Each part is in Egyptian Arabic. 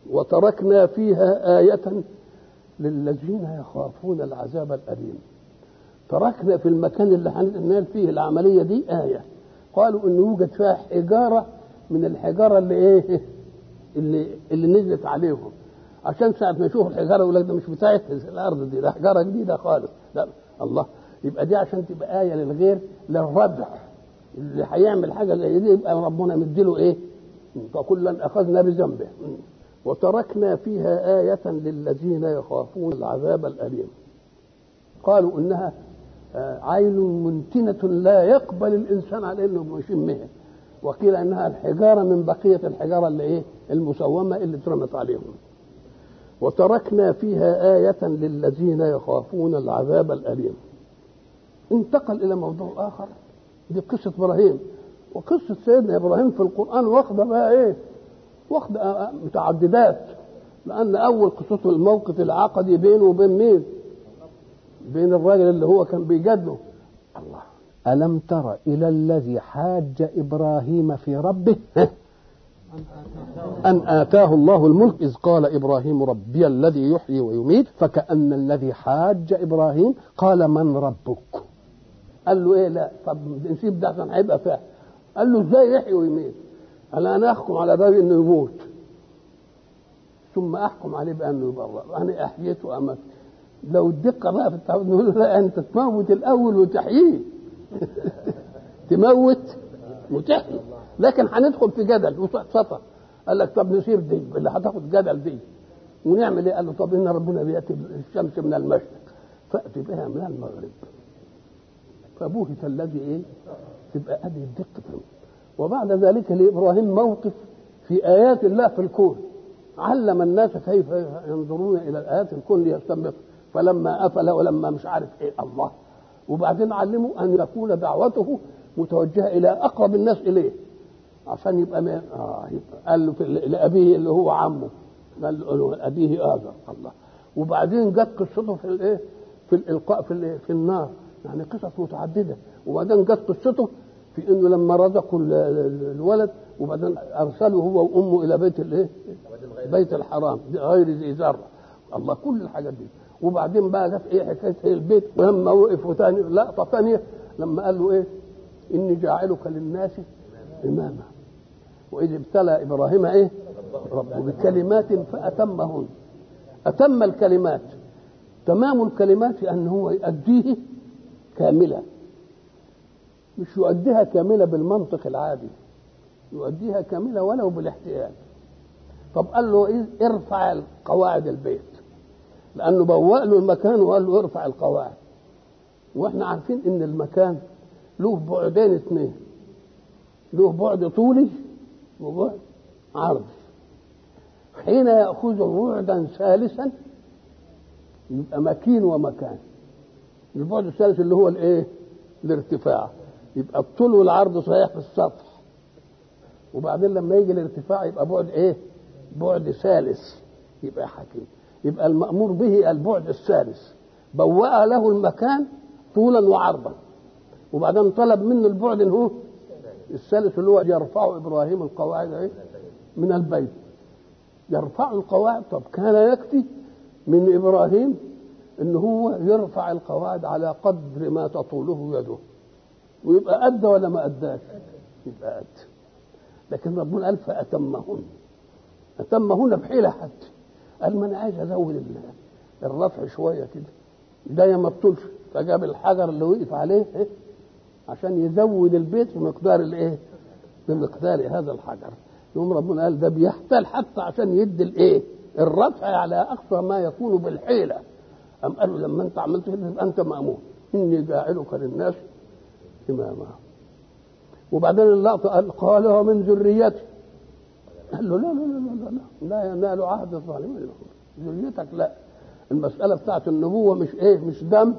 وتركنا فيها آية للذين يخافون العذاب الأليم تركنا في المكان اللي هننال فيه العملية دي آية قالوا إن يوجد فيها حجارة من الحجارة اللي إيه اللي اللي نزلت عليهم عشان ساعة ما يشوفوا الحجارة يقول لك ده مش بتاعت الأرض دي ده حجارة جديدة خالص لا الله يبقى دي عشان تبقى آية للغير للردع اللي هيعمل حاجة زي دي يبقى ربنا مديله إيه فكلا أخذنا بذنبه وتركنا فيها آية للذين يخافون العذاب الأليم قالوا إنها عين منتنة لا يقبل الإنسان على إنه يشمها وقيل إنها الحجارة من بقية الحجارة اللي إيه المسومة اللي اترمت عليهم وتركنا فيها آية للذين يخافون العذاب الأليم انتقل إلى موضوع آخر دي قصة إبراهيم وقصة سيدنا إبراهيم في القرآن واخدة بقى إيه واخدة متعددات لأن أول قصته الموقف العقدي بينه وبين مين بين الراجل اللي هو كان بيجادله الله ألم تر إلى الذي حاج إبراهيم في ربه أن آتاه الله الملك إذ قال إبراهيم ربي الذي يحيي ويميت فكأن الذي حاج إبراهيم قال من ربك قال له إيه لا طب نسيب ده عشان هيبقى فاهم قال له إزاي يحيي ويميت قال أنا أحكم على الراجل إنه يموت ثم أحكم عليه بأنه يبرأ أنا أحييت وأمت لو الدقة بقى في التعبد نقول له لا أنت تموت الأول وتحييه تموت وتحيي لكن هندخل في جدل وسطة قال لك طب نصير دي اللي هتاخد جدل دي ونعمل ايه؟ قال له طب ان ربنا بياتي الشمس من المشرق فاتي بها من المغرب فبهت الذي ايه؟ تبقى ادي الدقه وبعد ذلك لابراهيم موقف في ايات الله في الكون علم الناس كيف ينظرون الى الايات الكون ليستنبط فلما افل ولما مش عارف ايه الله وبعدين علموا ان يكون دعوته متوجهه الى اقرب الناس اليه عشان يبقى ما آه يبقى قال له لابيه اللي هو عمه قال له ابيه اذر الله وبعدين جت قصته في الايه في الالقاء في في النار يعني قصص متعدده وبعدين جت قصته في انه لما رزقوا الولد وبعدين ارسله هو وامه الى بيت الايه بيت الحرام غير ذي زرع الله كل الحاجات دي وبعدين بقى جت ايه حكايه البيت ولما وقفوا ثاني لقطه ثانيه لما قال له ايه اني جاعلك للناس اماما واذ ابتلى ابراهيم ايه ربه بكلمات فاتمهن اتم الكلمات تمام الكلمات ان هو يؤديه كامله مش يؤديها كامله بالمنطق العادي يؤديها كامله ولو بالاحتياج طب قال له إيه ارفع قواعد البيت لانه بوأ له المكان وقال له ارفع القواعد واحنا عارفين ان المكان له بعدين اثنين له بعد طولي وبعد عرضي حين يأخذ بعدا ثالثا يبقى مكين ومكان البعد الثالث اللي هو الايه الارتفاع يبقى الطول والعرض صحيح في السطح وبعدين لما يجي الارتفاع يبقى بعد ايه بعد ثالث يبقى حكيم يبقى المأمور به البعد الثالث بوأ له المكان طولا وعرضا وبعدين طلب منه البعد اللي هو الثالث اللي هو يرفع ابراهيم القواعد ايه من البيت يرفع القواعد طب كان يكفي من ابراهيم ان هو يرفع القواعد على قدر ما تطوله يده ويبقى ادى ولا ما اداش يبقى ادى لكن ربنا قال فاتمهن اتمهن بحيله حتى قال ما انا عايز ازود الرفع شويه كده ده ما تطولش فجاب الحجر اللي وقف عليه إيه؟ عشان يزود البيت بمقدار الايه؟ بمقدار هذا الحجر يوم ربنا قال ده بيحتال حتى عشان يدي الايه؟ الرفع على اقصى ما يكون بالحيله أم قالوا لما انت عملت كده يبقى انت مامون اني جاعلك للناس اماما وبعدين اللقطه قال قال ومن ذريتي قال له لا لا لا لا لا لا ينال عهد الظالمين ذريتك لا المساله بتاعت النبوه مش ايه مش دم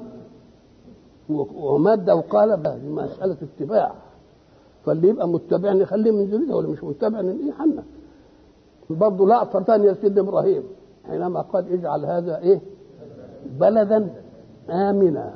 ومادة وقالب دي مسألة اتباع فاللي يبقى متبع نخليه من ذريته واللي مش متبع ننقيه حنا برضه لقطة ثانية سيدنا إبراهيم حينما قال اجعل هذا إيه بلدا آمنا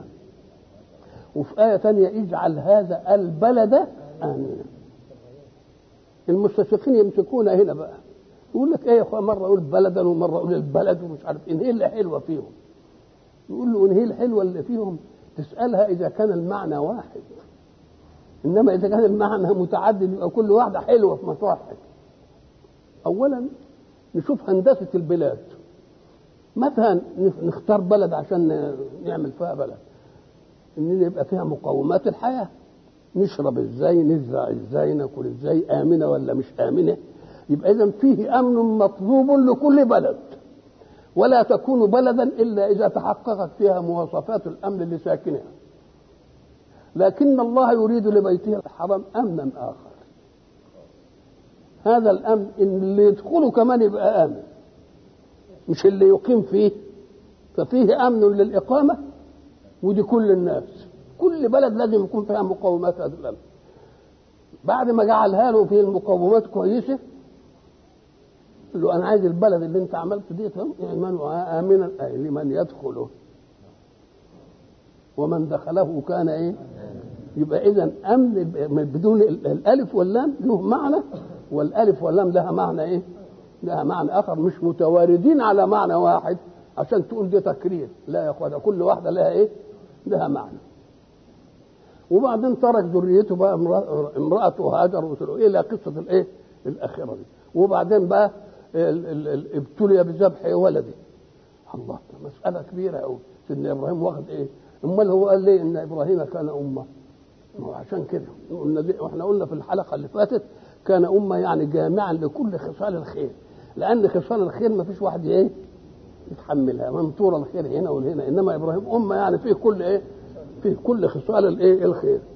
وفي آية ثانية اجعل هذا البلد آمنا المستشرقين يمسكون هنا بقى يقول لك ايه يا اخويا مره اقول بلدا ومره اقول البلد ومش عارف ايه اللي حلوه فيهم يقول له ايه الحلوه اللي فيهم تسالها اذا كان المعنى واحد انما اذا كان المعنى متعدد يبقى كل واحده حلوه في مصاحب اولا نشوف هندسه البلاد مثلا نختار بلد عشان نعمل فيها بلد ان يبقى فيها مقومات الحياه نشرب ازاي نزرع ازاي ناكل ازاي امنه ولا مش امنه يبقى اذا فيه امن مطلوب لكل بلد ولا تكون بلدا الا اذا تحققت فيها مواصفات الامن لساكنها لكن الله يريد لبيته الحرام امنا اخر هذا الامن ان اللي يدخله كمان يبقى امن مش اللي يقيم فيه ففيه امن للاقامه ودي كل الناس كل بلد لازم يكون فيها مقومات هذا الامن بعد ما جعلها له في المقومات كويسه قال له انا عايز البلد اللي انت عملته دي ايمانه امنا أي لمن يدخله ومن دخله كان ايه يبقى اذا امن بدون الالف واللام له معنى والالف واللام لها معنى ايه لها معنى اخر مش متواردين على معنى واحد عشان تقول دي تكرير لا يا اخوانا كل واحده لها ايه لها معنى وبعدين ترك ذريته بقى امرأته هاجر وسلوا الى قصه الايه الاخره دي وبعدين بقى ابتلي بذبح ولده الله مساله كبيره قوي سيدنا ابراهيم واخد ايه امال هو قال ليه ان ابراهيم كان امه ما هو عشان كده واحنا قلنا في الحلقه اللي فاتت كان امه يعني جامعا لكل خصال الخير لان خصال الخير ما فيش واحد ايه يتحملها منطور الخير هنا وهنا انما ابراهيم امه يعني فيه كل ايه فيه كل خصال الايه الخير